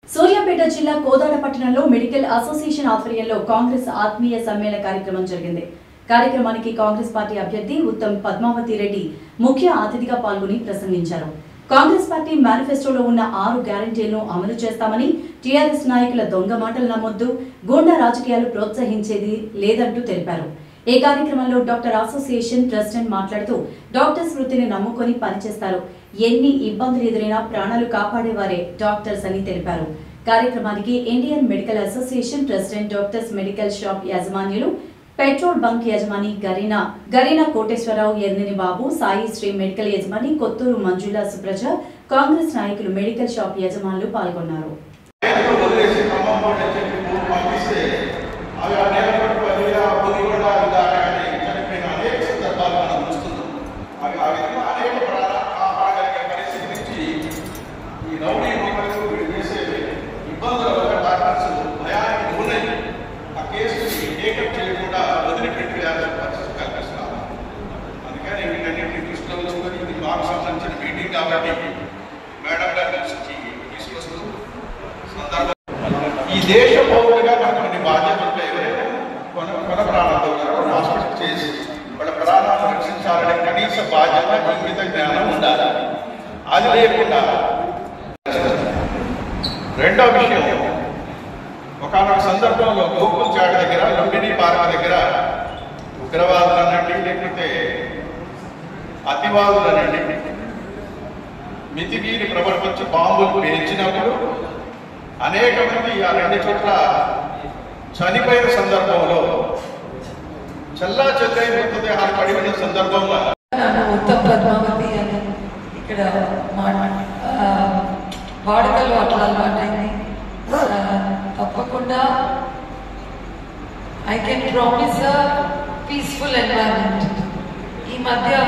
సూర్యాపేట జిల్లా కోదాడ పట్టణంలో medical association ఆధ్వర్యంలో కాంగ్రెస్ ఆత్మీయ సమ్మేళన కార్యక్రమం జరిగింది కార్యక్రమానికి కాంగ్రెస్ పార్టీ అభ్యర్థి ఉత్తమ్ పద్మావతి రెడ్డి ముఖ్య అతిథిగా పాల్గొని ప్రసంగించారు కాంగ్రెస్ పార్టీ మేనిఫెస్టోలో ఉన్న ఆరు గ్యారంటీలను అమలు చేస్తామని టీఆర్ఎస్ నాయకుల దొంగ మాటలు నమ్మొద్దు గూండా రాజకీయాలు ప్రోత్సహించేది లేదంటూ తెలిపారు ఈ కార్యక్రమంలో డాక్టర్ అసోసియేషన్ ప్రెసిడెంట్ మాట్లాడుతూ డాక్టర్స్ వృత్తిని నమ్ముకొని పనిచేస్తారు ఎన్ని ఇబ్బందులు ఎదురైనా ప్రాణాలు కాపాడేవారే డాక్టర్స్ అని తెలిపారు కార్యక్రమానికి Indian medical association president doctors medical shop యాజమాన్యులు పెట్రోల్ బంక్ యజమాని గరీనా గరీనా కోటేశ్వరరావు ఎర్నిని బాబు సాయి శ్రీ మెడికల్ యజమాని కొత్తూరు మంజుల సుప్రజ కాంగ్రెస్ నాయకులు మెడికల్ షాప్ యజమానులు పాల్గొన్నారు రైతులు వదిలేసి ఖమ్మం పోటీ అని చెప్పి భూమి పంపిస్తే అవి ఆ నేల పట్టు వదిలిగా భూమి కూడా విధానగానే చనిపోయిన అనేక సందర్భాలు మనం చూస్తున్నాం అవి ఆ విధంగా అనేక ప్రాణాలు కాపాడగలిగే పరిస్థితి నుంచి ఈ రౌడీ మూకలు వీళ్ళు చేసే ఇబ్బందుల వల్ల డాక్టర్స్ భయానికి గురై ఆ కేసుని టేకప్ చేయకుండా వదిలిపెట్టి వేయాల్సిన పరిస్థితి కల్పిస్తున్నారు అందుకని వీటన్నింటినీ దృష్టిలో ఉంచుకొని ఇది మాకు సంబంధించిన మీటింగ్ కాబట్టి మేడం గారి దృష్టికి తీసుకొస్తూ సందర్భం ఈ దేశ పౌరులుగా మనకు కొన్ని బాధ్యతలు ఉంటాయి ఎవరైనా కొన కొన ప్రాణాలతో ఉన్నారో హాస్పిటల్ చేసి వాళ్ళ ప్రాణాలను రక్షించాలనే కనీస బాధ్యత జీవిత జ్ఞానం ఉండాలి అది లేకుండా రెండో విషయం ఒకనొక సందర్భంలో గోకుల్ చాట్ దగ్గర లుంబిని పార్క్ దగ్గర ఉగ్రవాదులు అనండి లేకపోతే అతివాదులు అనండి మితిమీరి ప్రవర్తించి బాంబులు పేర్చినప్పుడు అనేక మంది ఆ రెండు చోట్ల చనిపోయిన సందర్భంలో చల్లా చెల్లై మృతదేహాలు పడి ఉన్న సందర్భంలో నన్ను ఉత్తమ్ పద్మావతి అని ఇక్కడ మా ఆ, వాడుకలు అట్లా అలవాటైంది ఆ, తప్పకుండా I can promise peaceful environment ఈ మధ్య